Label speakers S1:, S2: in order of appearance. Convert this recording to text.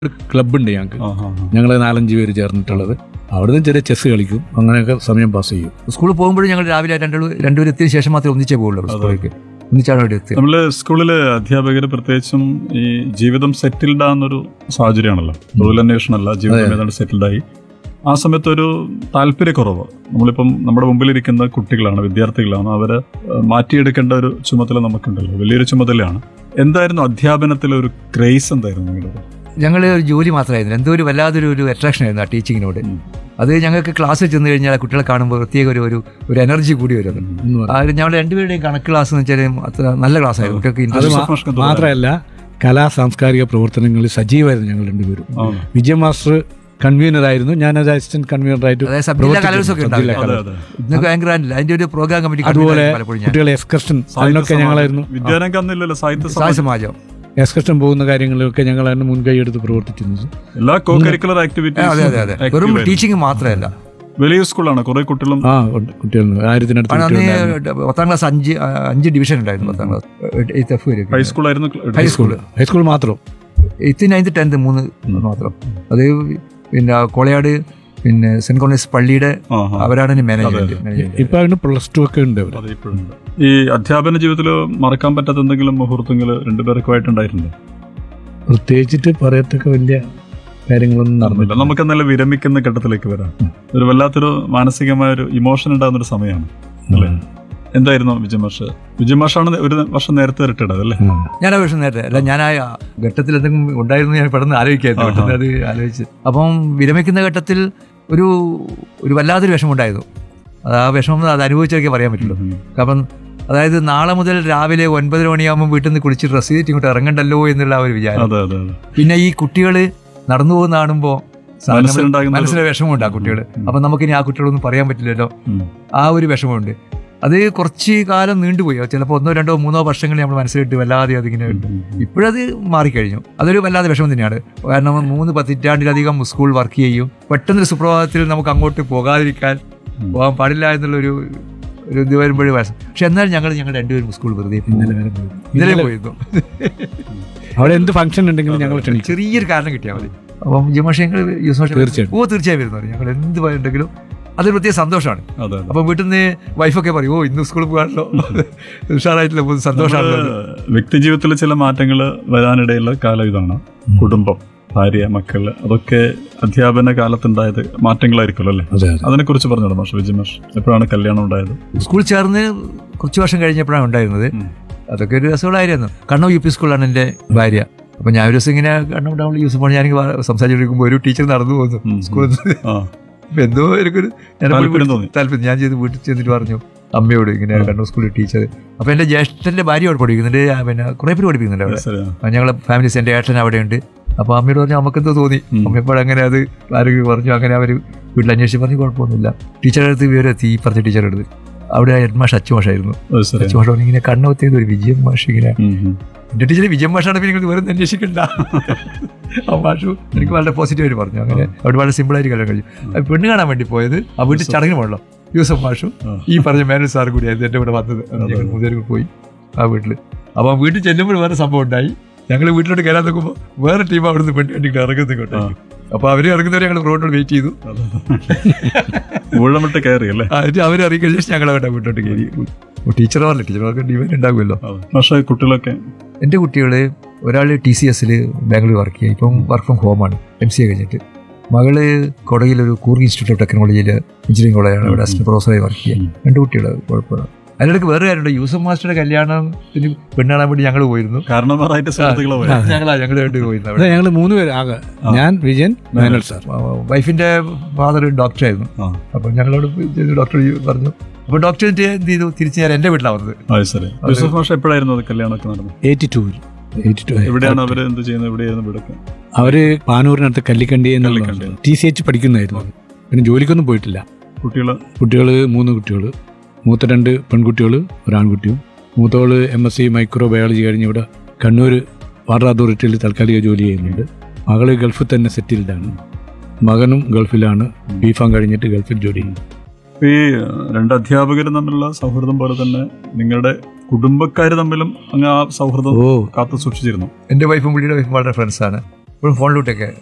S1: ഒരു ക്ലബ്ബുണ്ട് ഞങ്ങൾക്ക്
S2: ആ, ആ, ആ.
S1: ഞങ്ങൾ നാലഞ്ച് പേര് ചേർന്നിട്ടുള്ളത് അവിടുന്ന് ചെറിയ ചെസ് കളിക്കും അങ്ങനെയൊക്കെ സമയം പാസ് ചെയ്യും
S3: സ്കൂളിൽ പോകുമ്പോഴും ഞങ്ങൾ രാവിലെ രണ്ടു രണ്ടുപേരും എത്തിയതിനു ശേഷം മാത്രമേ ഒന്നിച്ചേ പോകുള്ളൂ സ്കൂളിലേക്ക് ഒന്നിച്ചാണ് അവിടെ എത്തുക
S2: നമ്മള് സ്കൂളില് അധ്യാപകർ പ്രത്യേകിച്ചും ഈ ജീവിതം സെറ്റിൽഡ് ആകുന്നൊരു സാഹചര്യമാണല്ലോ തൊഴിലന്വേഷണമല്ല ജീവിതം ഏതാണ്ട് സെറ്റിൽഡ് ആയി ആ സമയത്ത് ഒരു താല്പര്യക്കുറവ് നമ്മളിപ്പം നമ്മുടെ മുമ്പിലിരിക്കുന്ന കുട്ടികളാണ് വിദ്യാർത്ഥികളാണ് അവരെ ഏഹ്, മാറ്റിയെടുക്കേണ്ട ഒരു ചുമതല നമുക്കുണ്ടല്ലോ വലിയൊരു ചുമതലയാണ് എന്തായിരുന്നു അധ്യാപനത്തിലെ ഒരു ക്രേസ് എന്തായിരുന്നു നിങ്ങളുടെ
S3: ഞങ്ങൾ ഒരു ജോലി മാത്രമായിരുന്നു എന്തോ ഒരു വല്ലാതൊരു ഒരു അട്രാക്ഷൻ ആയിരുന്നു ആ ടീച്ചിങ്ങിനോട്
S2: ഉം.
S3: അത് ഞങ്ങൾക്ക് ക്ലാസ്സിൽ ചെന്ന് കഴിഞ്ഞാൽ ആ കുട്ടികളെ കാണുമ്പോൾ പ്രത്യേക ഒരു ഒരു ഒരു എനർജി കൂടി വരും അത്.
S1: എന്ന് പറയും.
S3: ആ ഒരു ഞങ്ങളുടെ രണ്ടുപേരുടെയും കണക്ക് ക്ലാസ് എന്ന് വെച്ചാൽ അത്ര നല്ല ക്ലാസ് ആയിരുന്നു കുട്ടികൾക്ക്
S1: അത്
S3: interest-
S1: മാ-
S2: യൂസഫ് മാഷ്ക്ക് തോന്നുന്നു.
S1: മാത്രമല്ല കലാ സാംസ്കാരിക പ്രവർത്തനങ്ങളിൽ സജീവമായിരുന്നു ഞങ്ങൾ രണ്ടുപേരും
S2: ആണ്.
S1: വിജയ മാസ്റ്റർ കൺവീനർ ആയിരുന്നു ഞാനൊരു അസിസ്റ്റന്റ് കൺവീനർ ആയിട്ട്
S3: അതായത് സബ് ജില്ലാ കലോത്സവമൊക്കെ
S1: സബ് ജില്ലാ
S3: ഉണ്ടാവില്ല
S2: അതെ
S1: കലോത്സവം.
S2: അതെ
S3: ഇന്നൊക്കെ ഭയങ്കര ആയിട്ടില്ല. അതിന്റെ ഒരു പ്രോഗ്രാം കമ്മിറ്റി
S1: അതുപോലെ
S3: പലപ്പോഴും ഞാൻ
S1: കുട്ടികളെ എക്സ്കർഷൻ അതിനൊക്കെ ഞങ്ങളായിരുന്നു
S2: വിദ്യാരംഗം അന്നില്ലല്ലോ സാഹിത്യ
S3: സായ
S2: സമാജം.
S3: സമാജം
S1: എക്സ്കർഷൻ പോകുന്ന കാര്യങ്ങളിലൊക്കെ ഞങ്ങളായിരുന്നു മുൻകൈ എടുത്ത് പ്രവർത്തിച്ചിരുന്നത്
S2: എല്ലാ കോ കരിക്കുലർ
S3: ആ, അതെ അതെ അതെ വെറും ടീച്ചിങ് മാത്രമല്ല
S2: വലിയ സ്കൂളാണ് കുറെ കുട്ടികളും
S1: ആ ഉണ്ട്. കുട്ടികളുണ്ട് ആയിരത്തിനടുത്ത്
S3: കാരണം
S1: കുട്ടികളുണ്ടായിരുന്നു.
S3: അന്ന് പത്താം ക്ലാസ് അഞ്ച് ആ, അഞ്ച് ഡിവിഷൻ ഉണ്ടായിരുന്നു പത്താം ക്ലാസ് എയ്ത്ത് എഫ് വരെ
S2: ഹൈസ്കൂളായിരുന്നു
S3: ഹൈസ്കൂള്
S1: ഹൈസ്കൂൾ മാത്രം
S3: എയ്ത്ത് നയൻത്ത് ടെൻത്ത് മൂന്ന് മാത്രം അത് പിന്നെ കോളയാട് പിന്നെ സെന്റ് കോളേജ് പള്ളിയുടെ
S2: ആ, ആ.
S3: അവരാണ് മാനേജ്മെന്റ്
S1: ഇപ്പൊ അതിന് പ്ലസ് ടു ഒക്കെ ഉണ്ട് അവർ
S2: അത് ഇപ്പോഴുണ്ട് ഈ അധ്യാപന ജീവിതത്തിൽ മറക്കാൻ പറ്റാത്ത എന്തെങ്കിലും മുഹൂർത്തങ്ങൾ രണ്ടുപേർക്കുമായിട്ടുണ്ടായിട്ടുണ്ട്
S1: പ്രത്യേകിച്ചിട്ട് പറയത്തക്ക വലിയ കാര്യങ്ങളൊന്നും
S2: നടന്നില്ല
S1: നടന്നില്ല
S2: നമുക്ക് നല്ല വിരമിക്കുന്ന ഘട്ടത്തിലേക്ക് വരാം ഒരു വല്ലാത്തൊരു മാനസികമായ ഒരു ഇമോഷൻ ഉണ്ടാകുന്ന ഒരു സമയമാണ് അല്ലേ എന്തായിരുന്നു വിജയ് മാഷ് വിജയ് മാഷാണ് ഒരു വർഷം നേരത്തെ റിട്ടയർഡ് അല്ലേ
S1: ഉം.
S3: ഞാൻ ആ വിഷയം നേരത്തെ അല്ല ഞാൻ ആ ഘട്ടത്തിൽ എന്തെങ്കിലും ഉണ്ടായിരുന്നു ഞാൻ പെട്ടെന്ന് ആലോചിക്കായിരുന്നു
S2: ആഹാ.
S3: പെട്ടെന്ന് അത് ആലോചിച്ച് അപ്പം വിരമിക്കുന്ന ഘട്ടത്തിൽ ഒരു ഒരു വല്ലാത്തൊരു വിഷമം ഉണ്ടായിരുന്നു അത് ആ വിഷമം അത് അനുഭവിച്ചൊക്കെ പറയാൻ പറ്റുള്ളൂ കാരണം അതായത് നാളെ മുതൽ രാവിലെ ഒൻപതര മണിയാകുമ്പോൾ വീട്ടിൽ നിന്ന് കുളിച്ച് ഡ്രസ്സ് ചെയ്തിട്ട് ഇങ്ങോട്ട് ഇറങ്ങണ്ടല്ലോ എന്നുള്ള ആ ഒരു വിചാരം
S2: അതെ അതെ അതെ
S3: പിന്നെ ഈ കുട്ടികൾ നടന്നു പോകുന്ന കാണുമ്പോൾ
S2: മനസ്സിലുണ്ടാകുന്ന ഒരു-
S3: മനസ്സിലെ വിഷമമുണ്ട് ആ കുട്ടികൾ അപ്പൊ നമുക്കിനി ആ കുട്ടികളൊന്നും പറയാൻ പറ്റില്ലല്ലോ
S2: ഉം.
S3: ആ ഒരു വിഷമമുണ്ട് അത് കുറച്ച് കാലം നീണ്ടുപോയി ചിലപ്പോൾ ഒന്നോ രണ്ടോ മൂന്നോ വർഷങ്ങൾ നമ്മൾ മനസ്സിലിട്ട് വല്ലാതെ അതിങ്ങനെ ഉണ്ട് ഇപ്പോഴത് മാറിക്കഴിഞ്ഞു അതൊരു വല്ലാതെ വിഷമം തന്നെയാണ് കാരണം മൂന്ന് പതിറ്റാണ്ടിലധികം സ്കൂൾ വർക്ക് ചെയ്യും പെട്ടെന്നൊരു സുപ്രഭാതത്തിൽ നമുക്ക് അങ്ങോട്ട് പോകാതിരിക്കാൻ പോകാൻ പാടില്ല എന്നുള്ളൊരു ഒരു ഇത് വരുമ്പോഴും വയസ്സ് പക്ഷെ എന്നാലും ഞങ്ങൾ ഞങ്ങൾ രണ്ടുപേരും സ്കൂൾ വെറുതെ ഇന്നലെ വരെ പോയി ഇന്നലെ പോയിരുന്നു
S1: അവിടെ എന്ത് ഫംഗ്ഷൻ ഉണ്ടെങ്കിലും ഞങ്ങൾ ക്ഷണിക്കും
S3: ചെറിയൊരു കാരണം കിട്ടിയാൽ മതി അപ്പം ജിമാഷ് ഞങ്ങൾ യൂസ് മാഷ്
S1: തീർച്ചയായിട്ടും.
S3: ഓ തീർച്ചയായും വരുന്നത് ഞങ്ങൾ എന്ത് ഉണ്ടെങ്കിലും അതൊരു പ്രത്യേക സന്തോഷമാണ്
S2: അതെ അതെ
S3: അപ്പം വീട്ടിൽ നിന്ന് വൈഫൊക്കെ പറയും ഓ ഇന്ന് സ്കൂളിൽ പോകാണല്ലോ ഉഷാറായിട്ടുള്ള പോകുന്നത് സന്തോഷമാണല്ലോ
S2: നമ്മുടെ വ്യക്തി ജീവിതത്തിൽ ചില മാറ്റങ്ങൾ വരാനിടയുള്ള കാലം ഇതാണ് കുടുംബം ഭാര്യ മക്കള് അതൊക്കെ അധ്യാപന കാലത്തുണ്ടായത് മാറ്റങ്ങളായിരിക്കുമല്ലോ അല്ലേ
S1: അതെ അതെ
S2: അതിനെ കുറിച്ച് പറഞ്ഞോളൂ മാഷ് വിജയ് മാഷ് എപ്പോഴാണ് കല്യാണം ഉണ്ടായത്
S3: സ്കൂൾ ചേർന്ന് കുറച്ച് വർഷം കഴിഞ്ഞപ്പോഴാണ് ഉണ്ടായിരുന്നത്
S2: ഉം.
S3: അതൊക്കെ ഒരു രസമുള്ളായിരുന്നു കണ്ണൂർ യു പി സ്കൂളിലാണ് എൻ്റെ ഭാര്യ അപ്പം ഞാൻ ഒരു ദിവസം ഇങ്ങനെ കണ്ണൂർ ടൗണിൽ യൂസ് പോകണം ഞാൻ സംസാരിച്ചുകൊണ്ടിരിക്കുമ്പോൾ ഒരു ടീച്ചർ നടന്നു പോകുന്നു
S2: ഉം.
S3: സ്കൂളിൽ നിന്ന്
S2: ആ
S3: അപ്പൊ എന്തോ എനിക്കൊരു ഞാൻ അപ്പോൾ
S2: താല്പര്യം തോന്നി.
S3: താല്പര്യം ഞാൻ ചെയ്ത് വീട്ടിൽ ചെന്നിട്ട് പറഞ്ഞു അമ്മയോട് ഇങ്ങനെ കണ്ണൂർ സ്കൂളിൽ ടീച്ചർ അപ്പൊ എൻ്റെ ജ്യേഷ്ഠന്റെ ഭാര്യ അവിടെ പഠിക്കുന്നുണ്ട് ആ, പിന്നെ കുറെ പേര് പഠിപ്പിക്കുന്നുണ്ട് അവിടെ
S2: ശരി
S3: ആ, ഞങ്ങളെ ഫാമിലീസ് എൻ്റെ ഏട്ടൻ അവിടെയുണ്ട് അപ്പോൾ അമ്മയോട് പറഞ്ഞു നമുക്കെന്തോ തോന്നി
S2: ഉം.
S3: അമ്മയപ്പോൾ അങ്ങനെ അത് ആരോഗ്യം പറഞ്ഞു അങ്ങനെ അവർ വീട്ടിൽ അന്വേഷിച്ച് പറഞ്ഞു കുഴപ്പമൊന്നുമില്ല ടീച്ചറുടെ അടുത്ത് വിവരം എത്തി ഈ പറഞ്ഞ ടീച്ചറുടെ അടുത്ത് അവിടെ ഹെഡ് മാഷ് അച്ചു മാഷായിരുന്നു
S2: അത് ശരി
S3: അച്ചു മാഷ് പറഞ്ഞു ഇങ്ങനെ കണ്ണൊത്തിയത് ഒരു വിജയം മാഷ് ഇങ്ങനെ
S2: ഉം, ഉം.
S3: എൻ്റെ ടീച്ചർ വിജയം മാഷാണ് പിന്നെ നിങ്ങൾ വെറുതെ അന്വേഷിക്കണ്ട ആ മാഷു എനിക്ക് വളരെ പോസിറ്റീവായിട്ട് പറഞ്ഞു അങ്ങനെ അവിടെ വളരെ സിമ്പിളായിട്ട് കല്യാണം കഴിച്ചു അത് പെണ്ണ് കാണാൻ വേണ്ടി പോയത് ആ വീട്ടിൽ ചടങ്ങിന് പോകണല്ലോ യൂസഫ് മാഷും
S2: ആ.
S3: ഈ പറഞ്ഞ മേനൽ സാർ കൂടിയായിരുന്നു എൻ്റെ കൂടെ വന്നത് ഞങ്ങൾ മൂന്നുപേരും പോയി ആ വീട്ടിൽ അപ്പോൾ വീട്ടിൽ ചെല്ലുമ്പോൾ വേറെ സംഭവം ഉണ്ടായി ഞങ്ങൾ വീട്ടിലോട്ട് കയറാൻ നോക്കുമ്പോൾ വേറെ ടീം അവിടുന്ന് പെണ്ണ് കണ്ടിട്ട് ഇറങ്ങുന്നത് ഇങ്ങോട്ടേക്ക് അപ്പോൾ അവർ ഇറങ്ങുന്നവരെ ഞങ്ങൾ റോഡിൽ വെയിറ്റ് ചെയ്തു
S2: ഊഴമിട്ട് കയറി അല്ലേ
S3: എന്നിട്ട് അവർ ഇറങ്ങി കഴിഞ്ഞാൽ ഞങ്ങൾ അവിടെ വീട്ടിലോട്ട് കയറി ടീച്ചർമാരല്ലേ ടീച്ചർമാർക്ക് ഡിമാൻഡ് ഉണ്ടാകുമല്ലോ
S2: പക്ഷേ കുട്ടികളൊക്കെ
S3: എൻ്റെ കുട്ടികൾ ഒരാൾ ടി സി എസിൽ ബാംഗ്ലൂർ വർക്ക് ചെയ്യുക ഇപ്പം വർക്ക് ഫ്രം ഹോമാണ് എം സി എ കഴിഞ്ഞിട്ട് മകള് കൊടകിൽ ഒരു കൂർഗ് ഇൻസ്റ്റിറ്റ്യൂട്ട് ഓഫ് ടെക്നോളജിയിൽ എഞ്ചിനീയറിംഗ് കോളേജാണ് അവിടെ അസിസ്റ്റന്റ് പ്രൊഫസറായി വർക്ക് ചെയ്യുക രണ്ട് കുട്ടികൾ കുഴപ്പമില്ല അതിനിടയ്ക്ക് വേറെ കാര്യമുണ്ട് യൂസഫ് മാസ്റ്ററുടെ കല്യാണത്തിന് പെണ്ണാണാൻ വേണ്ടി ഞങ്ങൾ പോയിരുന്നു
S2: കാരണന്മാരായിട്ട് സുഹൃത്തുക്കളെ പോയി
S3: ഞങ്ങളാ ഞങ്ങൾ വേണ്ടി പോയിരുന്നു
S1: അതെ
S3: അവിടെ
S1: ഞങ്ങൾ മൂന്ന് പേര് ആകെ ഞാൻ വിജയൻ മേനൽ സാർ
S3: വൈഫിന്റെ ഫാദർ ഡോക്ടറായിരുന്നു
S2: ആ
S3: അപ്പം ഞങ്ങളോട് ഡോക്ടർ പറഞ്ഞു അപ്പോൾ ഡോക്ടർ എന്ത് ചെയ്തു തിരിച്ച് ഞാൻ എൻ്റെ വീട്ടിലാണ് വന്നത്
S2: അത് ശരി യൂസഫ് മാഷ് എപ്പോഴായിരുന്നു അത് കല്യാണമൊക്കെ നടന്നത്
S1: എയ്റ്റി ടൂവിൽ എയ്റ്റി ടു
S2: എവിടെയാണ് അവര് എന്ത് ചെയ്യുന്നത് എവിടെയായിരുന്നു ഇവിടെയൊക്കെ
S1: അവര് പാനൂരിനടുത്ത് കല്ലിക്കണ്ടി എന്നുള്ള
S2: കല്ലിക്കണ്ടി.
S1: ടി സി എച്ച് പഠിക്കുന്നതായിരുന്നു പിന്നെ ജോലിക്കൊന്നും പോയിട്ടില്ല
S2: കുട്ടികള്
S1: കുട്ടികൾ മൂന്ന് കുട്ടികൾ മൂത്ത രണ്ട് പെൺകുട്ടികൾ ഒരാൺകുട്ടിയും മൂത്തവള് M S C microbiology കഴിഞ്ഞ് ഇവിടെ കണ്ണൂർ വാട്ടർ അതോറിറ്റിയിൽ താൽക്കാലിക ജോലി ചെയ്യുന്നുണ്ട് മകള് ഗൾഫിൽ തന്നെ സെറ്റിൽഡാണ് മകനും ഗൾഫിലാണ് ബി ഫാം കഴിഞ്ഞിട്ട് ഗൾഫിൽ ജോലി ചെയ്യുന്നു
S2: ഈ രണ്ട് അധ്യാപകരും തമ്മിലുള്ള സൗഹൃദം പോലെ തന്നെ നിങ്ങളുടെ കുടുംബക്കാർ തമ്മിലും അങ്ങ് ആ സൗഹൃദം
S1: ഓ
S2: കാത്തു സൂക്ഷിച്ചിരുന്നു
S3: എൻ്റെ വൈഫും പുള്ളിയുടെ വൈഫും വളരെ ഫ്രണ്ട്സാണ് ഇപ്പോഴും ഫോണിലോട്ടൊക്കെ